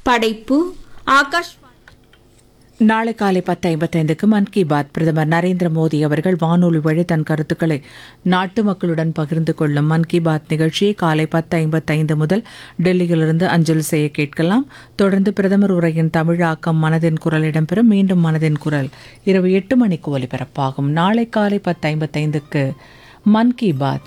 படைப்பு ஆகாஷ் நாளை காலை பத்து ஐம்பத்தைந்துக்கு மன் கி பாத் பிரதமர் நரேந்திர மோடி அவர்கள் வானொலி வழி தன் கருத்துக்களை நாட்டு மக்களுடன் பகிர்ந்து கொள்ளும் மன் கி பாத் நிகழ்ச்சியை காலை பத்து ஐம்பத்தைந்து முதல் டெல்லியிலிருந்து அஞ்சல் செய்ய கேட்கலாம் தொடர்ந்து பிரதமர் உரையின் தமிழாக்கம் மனதின் குரல் இடம்பெறும் மீண்டும் மனதின் குரல் இரவு எட்டு மணிக்கு ஒலிபரப்பாகும் நாளை காலை பத்து ஐம்பத்தைந்துக்கு மன் கி பாத்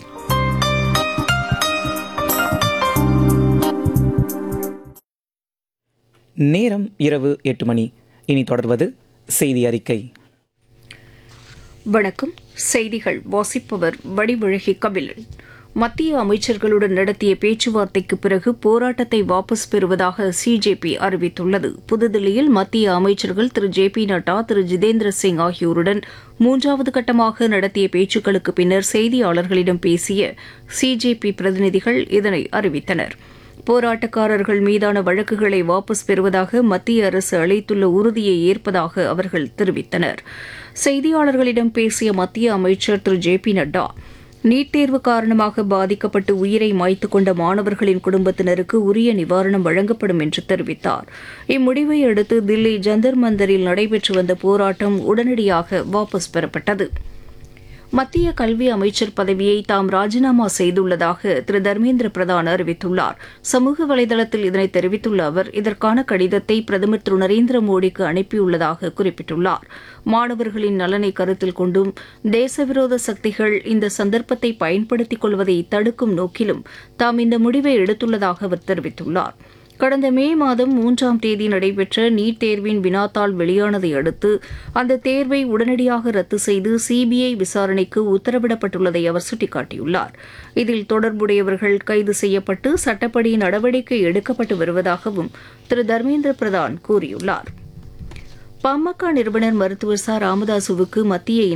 நேரம் இரவு எட்டு மணி இனி தொடர்வது செய்தி அறிக்கை வணக்கம் செய்திகள் வாசிப்பவர் வடிவழகி கபிலன் மத்திய அமைச்சர்களுடன் நடத்திய பேச்சுவார்த்தைக்கு பிறகு போராட்டத்தை வாபஸ் பெறுவதாக சிஜேபி அறிவித்துள்ளது புதுதில்லியில் மத்திய அமைச்சர்கள் திரு ஜே பி நட்டா திரு ஜிதேந்திர சிங் ஆகியோருடன் மூன்றாவது கட்டமாக நடத்திய பேச்சுக்களுக்கு பின்னர் செய்தியாளர்களிடம் பேசிய சிஜேபி பிரதிநிதிகள் இதனை அறிவித்தனா் போராட்டக்காரர்கள் மீதான வழக்குகளை வாபஸ் பெறுவதாக மத்திய அரசு அளித்துள்ள உறுதியை ஏற்பதாக அவர்கள் தெரிவித்தனர் செய்தியாளர்களிடம் பேசிய மத்திய அமைச்சர் Thiru J P Nadda NEET தேர்வு காரணமாக பாதிக்கப்பட்டு உயிரை மாய்த்து கொண்ட மாணவர்களின் குடும்பத்தினருக்கு உரிய நிவாரணம் வழங்கப்படும் என்று தெரிவித்தார் இம்முடிவை அடுத்து தில்லி ஜந்தர் மந்தரில் நடைபெற்று வந்த போராட்டம் உடனடியாக வாபஸ் பெறப்பட்டது மத்திய கல்வி அமைச்சர் பதவியை தாம் ராஜினாமா செய்துள்ளதாக திரு தர்மேந்திர பிரதான் அறிவித்துள்ளார் சமூக வலைதளத்தில் இதனை தெரிவித்துள்ள அவர் இதற்கான கடிதத்தை பிரதமர் திரு நரேந்திர மோடிக்கு அனுப்பியுள்ளதாக குறிப்பிட்டுள்ளார் மாணவர்களின் நலனை கருத்தில் கொண்டும் தேசவிரோத சக்திகள் இந்த சந்தர்ப்பத்தை பயன்படுத்திக் கொள்வதை தடுக்கும் நோக்கிலும் தாம் இந்த முடிவை எடுத்துள்ளதாக அவர் தெரிவித்துள்ளார் கடந்த மே மாதம் மூன்றாம் தேதி நடைபெற்ற நீட் தேர்வின் வினாத்தாள் வெளியானதை அடுத்து அந்த தேர்வை உடனடியாக ரத்து செய்து சிபிஐ விசாரணைக்கு உத்தரவிடப்பட்டுள்ளதை அவர் சுட்டிக்காட்டியுள்ளார் இதில் தொடர்புடையவர்கள் கைது செய்யப்பட்டு சட்டப்படி நடவடிக்கை எடுக்கப்பட்டு வருவதாகவும் திரு தர்மேந்திர பிரதான் கூறியுள்ளார் பாமக நிறுவனர் மருத்துவர் ச ராமதாசுவுக்கு மத்திய